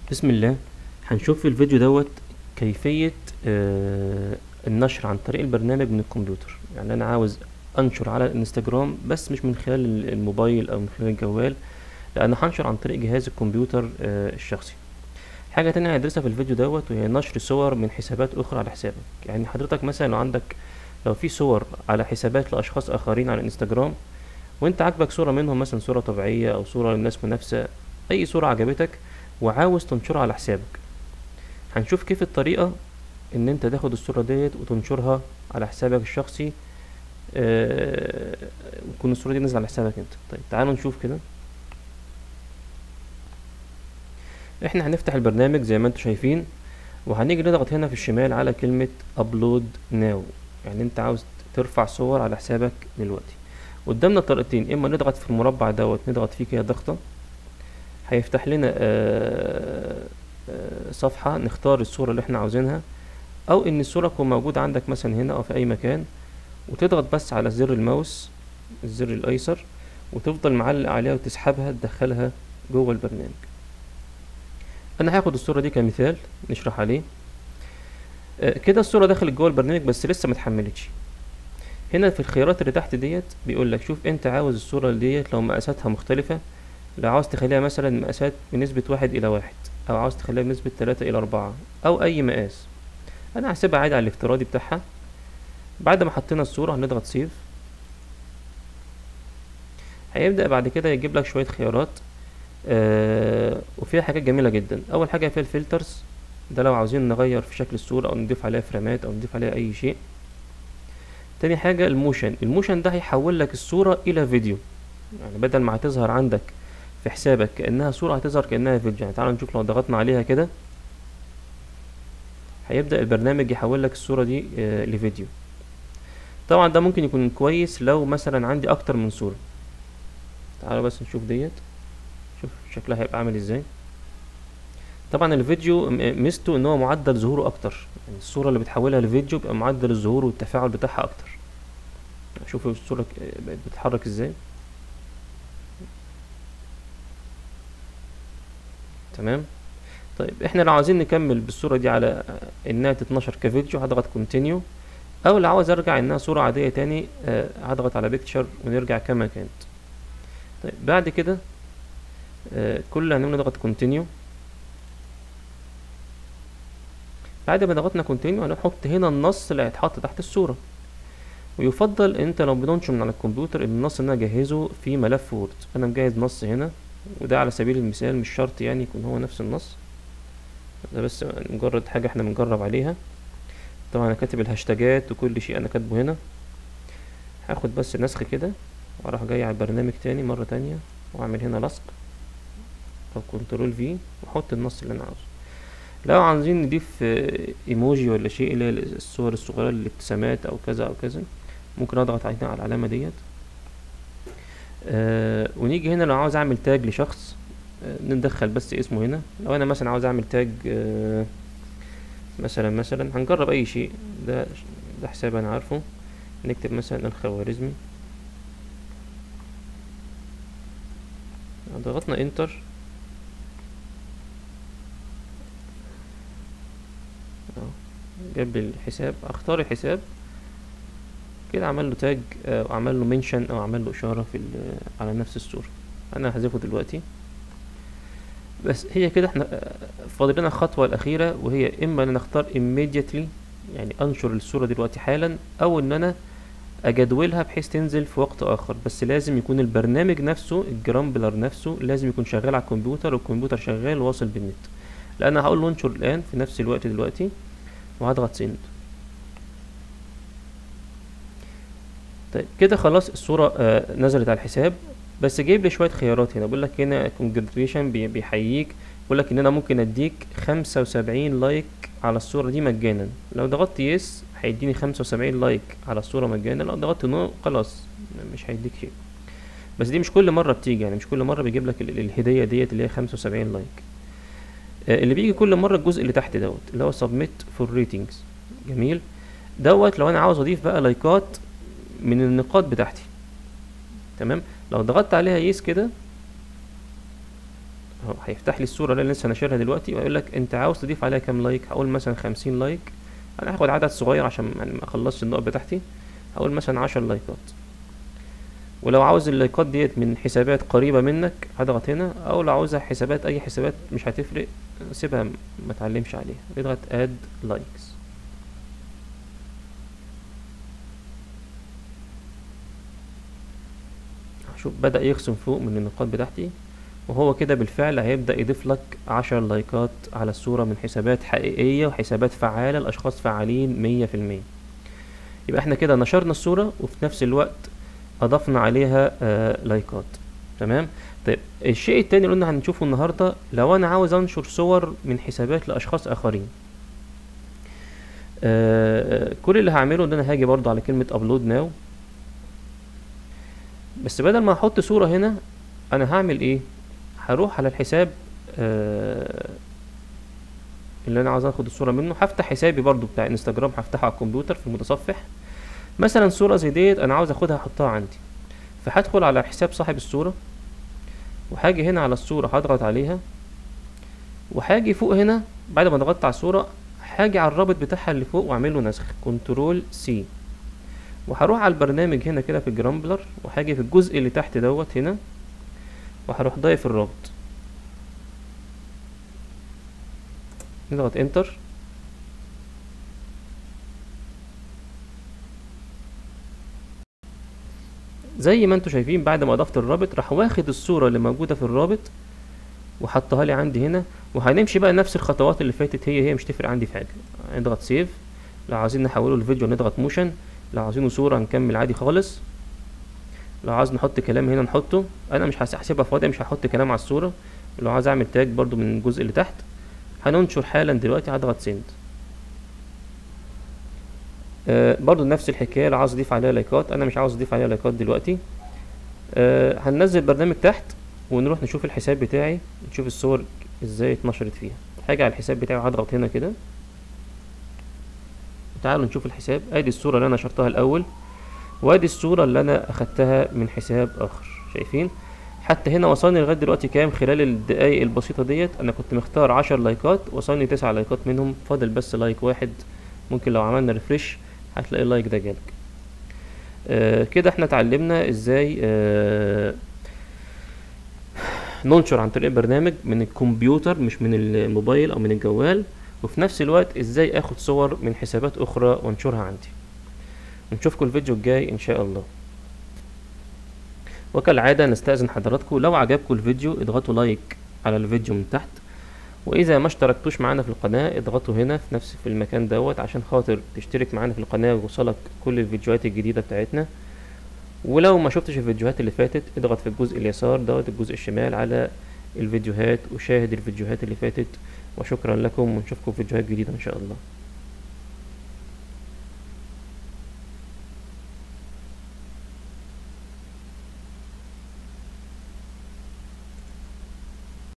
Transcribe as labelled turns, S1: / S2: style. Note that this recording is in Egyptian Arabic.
S1: بسم الله هنشوف في الفيديو دوت كيفية آه، النشر عن طريق البرنامج من الكمبيوتر يعني أنا عاوز أنشر على الانستجرام بس مش من خلال ال- الموبايل أو من خلال الجوال لأن هنشر عن طريق جهاز الكمبيوتر آه، الشخصي حاجة تانية هندرسها في الفيديو دوت وهي نشر صور من حسابات أخرى على حسابك يعني حضرتك مثلا لو عندك لو في صور على حسابات لأشخاص آخرين على الانستجرام وانت عاجبك صورة منهم مثلا صورة طبيعية أو صورة للناس منافسة أي صورة عجبتك وعاوز تنشرها على حسابك هنشوف كيف الطريقة ان انت تاخد الصورة ديت وتنشرها على حسابك الشخصي آه، وتكون الصورة دي نازلة على حسابك انت طيب تعالوا نشوف كده احنا هنفتح البرنامج زي ما انتم شايفين وهنيجي نضغط هنا في الشمال على كلمة ابلود ناو يعني انت عاوز ترفع صور على حسابك دلوقتي قدامنا طريقتين اما نضغط في المربع دوت نضغط فيه كده ضغطة هيفتح لنا آه، آه، صفحة نختار الصورة اللي احنا عاوزينها او ان الصورة تكون موجودة عندك مثلا هنا او في اي مكان وتضغط بس على زر الماوس الزر الايسر وتفضل معلق عليها وتسحبها تدخلها جوه البرنامج انا هاخد الصورة دي كمثال نشرح عليه آه، كده الصورة دخلت جوه البرنامج بس لسه متحملتش هنا في الخيارات اللي تحت ديت بيقول لك شوف انت عاوز الصورة ديت لو مقاساتها مختلفة لو عاوز تخليها مثلا مقاسات بنسبة واحد إلى واحد أو عاوز تخليها بنسبة تلاتة إلى أربعة أو أي مقاس أنا هسيبها عادي على الافتراضي بتاعها بعد ما حطينا الصورة هنضغط سيف هيبدأ بعد كده يجيب لك شوية خيارات آه وفيها حاجات جميلة جدا أول حاجة فيها الفلترز ده لو عاوزين نغير في شكل الصورة أو نضيف عليها فريمات أو نضيف عليها أي شيء تاني حاجة الموشن الموشن ده هيحول لك الصورة إلى فيديو يعني بدل ما هتظهر عندك في حسابك كأنها صورة هتظهر كأنها فيديو يعني تعالوا نشوف لو ضغطنا عليها كده هيبدأ البرنامج يحول لك الصورة دي آه، لفيديو طبعا ده ممكن يكون كويس لو مثلا عندي أكتر من صورة تعالوا بس نشوف ديت شوف شكلها هيبقى عامل ازاي طبعا الفيديو م- ميزته ان هو معدل ظهوره اكتر يعني الصورة اللي بتحولها لفيديو بيبقى معدل الظهور والتفاعل بتاعها اكتر شوفوا الصورة ك- بقت بتتحرك ازاي تمام طيب احنا لو عاوزين نكمل بالصورة دي على آه، انها تتنشر كفيديو هضغط كونتينيو او لو عاوز ارجع انها صورة عادية تاني آه، هضغط على بيكتشر ونرجع كما كانت طيب بعد كده آه، كل اللي هنعمله نضغط كونتينيو بعد ما ضغطنا كونتينيو هنحط هنا النص اللي هيتحط تحت الصورة ويفضل انت لو بتنشر من على الكمبيوتر ان النص اللي انا اجهزه في ملف وورد انا مجهز نص هنا وده على سبيل المثال مش شرط يعني يكون هو نفس النص ده بس مجرد حاجة احنا بنجرب عليها طبعا انا كاتب الهاشتاجات وكل شيء انا كاتبه هنا هاخد بس نسخ كده واروح جاي على البرنامج تاني مرة تانية واعمل هنا لصق او كنترول في واحط النص اللي انا عاوزه لو عاوزين نضيف آه، ايموجي ولا شيء اللي هي الصور الصغيرة الابتسامات او كذا او كذا ممكن اضغط هنا على العلامة ديت آه ونيجي هنا لو عاوز اعمل تاج لشخص آه ندخل بس اسمه هنا لو انا مثلا عاوز اعمل تاج آه مثلا مثلا هنجرب اي شيء ده ده حساب انا عارفه نكتب مثلا الخوارزمي ضغطنا انتر اهو جاب لي الحساب اختار الحساب كده عمل له تاج آه، وعمل له منشن او عمل له اشاره في ال- على نفس الصوره انا هحذفه دلوقتي بس هي كده احنا آه، فاضل لنا الخطوه الاخيره وهي اما ان انا اختار immediately يعني انشر الصوره دلوقتي حالا او ان انا اجدولها بحيث تنزل في وقت اخر بس لازم يكون البرنامج نفسه الجرامبلر نفسه لازم يكون شغال على الكمبيوتر والكمبيوتر شغال واصل بالنت لان هقول له انشر الان في نفس الوقت دلوقتي وهضغط سند طيب كده خلاص الصورة آه نزلت على الحساب بس جايب لي شوية خيارات هنا بيقول لك هنا congratulation بي- بيحييك بيقول لك ان انا ممكن اديك خمسة وسبعين لايك على الصورة دي مجانا لو ضغطت يس هيديني خمسة وسبعين لايك على الصورة مجانا لو ضغطت نو خلاص مش هيديك شيء بس دي مش كل مرة بتيجي يعني مش كل مرة بيجيب لك ال- ال- الهدية ديت اللي هي خمسة وسبعين لايك آه، اللي بيجي كل مرة الجزء اللي تحت دوت اللي هو submit for ratings جميل دوت لو انا عاوز اضيف بقى لايكات من النقاط بتاعتي تمام لو ضغطت عليها يس كده اهو هيفتح لي الصورة اللي أنا لسه ناشرها دلوقتي ويقول لك انت عاوز تضيف عليها كام لايك هقول مثلا خمسين لايك انا هاخد عدد صغير عشان يعني ما اخلصش النقط بتاعتي هقول مثلا عشر لايكات ولو عاوز اللايكات ديت من حسابات قريبة منك هضغط هنا او لو عاوزها حسابات اي حسابات مش هتفرق سيبها ما تعلمش عليها اضغط اد لايكس شوف بدأ يخصم فوق من النقاط بتاعتي وهو كده بالفعل هيبدأ يضيف لك عشر لايكات على الصورة من حسابات حقيقية وحسابات فعالة لأشخاص فعالين مية في المية يبقى احنا كده نشرنا الصورة وفي نفس الوقت أضفنا عليها آه لايكات تمام طيب الشيء التاني اللي قلنا هنشوفه النهاردة لو أنا عاوز أنشر صور من حسابات لأشخاص آخرين آه كل اللي هعمله ان انا هاجي برضو على كلمة ابلود ناو بس بدل ما احط صورة هنا انا هعمل ايه هروح على الحساب آه اللي انا عاوز اخد الصورة منه هفتح حسابي برضو بتاع انستجرام هفتحه على الكمبيوتر في المتصفح مثلا صورة زي ديت انا عاوز اخدها احطها عندي فهدخل على حساب صاحب الصورة وهاجي هنا على الصورة هضغط عليها وهاجي فوق هنا بعد ما ضغطت على الصورة هاجي على الرابط بتاعها اللي فوق واعمل له نسخ كنترول سي وهروح على البرنامج هنا كده في الجرامبلر وهاجي في الجزء اللي تحت دوت هنا وهروح ضايف الرابط نضغط انتر زي ما انتوا شايفين بعد ما اضفت الرابط راح واخد الصورة اللي موجودة في الرابط وحطها لي عندي هنا وهنمشي بقى نفس الخطوات اللي فاتت هي هي مش تفرق عندي في حاجة نضغط سيف لو عايزين نحوله لفيديو نضغط موشن لو عايزينه صورة نكمل عادي خالص لو عايز نحط كلام هنا نحطه انا مش هسيبها فاضية مش هحط كلام على الصورة لو عايز اعمل تاج برضو من الجزء اللي تحت هننشر حالا دلوقتي هضغط سند آه برضو نفس الحكاية لو عاوز اضيف عليها لايكات انا مش عاوز اضيف عليها لايكات دلوقتي آه هننزل برنامج تحت ونروح نشوف الحساب بتاعي نشوف الصور ازاي اتنشرت فيها هاجي على الحساب بتاعي وهضغط هنا كده تعالوا نشوف الحساب ادي الصورة اللي انا نشرتها الاول وادي الصورة اللي انا اخدتها من حساب اخر شايفين حتى هنا وصلني لغاية دلوقتي كام خلال الدقايق البسيطة ديت انا كنت مختار عشر لايكات وصلني تسع لايكات منهم فاضل بس لايك واحد ممكن لو عملنا ريفرش هتلاقي اللايك ده جالك آه كده احنا اتعلمنا ازاي آه ننشر عن طريق البرنامج من الكمبيوتر مش من الموبايل او من الجوال وفي نفس الوقت ازاي اخد صور من حسابات اخرى وانشرها عندي نشوفكم الفيديو الجاي ان شاء الله وكالعادة نستأذن حضراتكم لو عجبكم الفيديو اضغطوا لايك على الفيديو من تحت واذا ما اشتركتوش معانا في القناة اضغطوا هنا في نفس في المكان دوت عشان خاطر تشترك معانا في القناة ويوصلك كل الفيديوهات الجديدة بتاعتنا ولو ما شفتش الفيديوهات اللي فاتت اضغط في الجزء اليسار دوت الجزء الشمال على الفيديوهات وشاهد الفيديوهات اللي فاتت وشكرا لكم ونشوفكم في فيديوهات جديدة ان شاء الله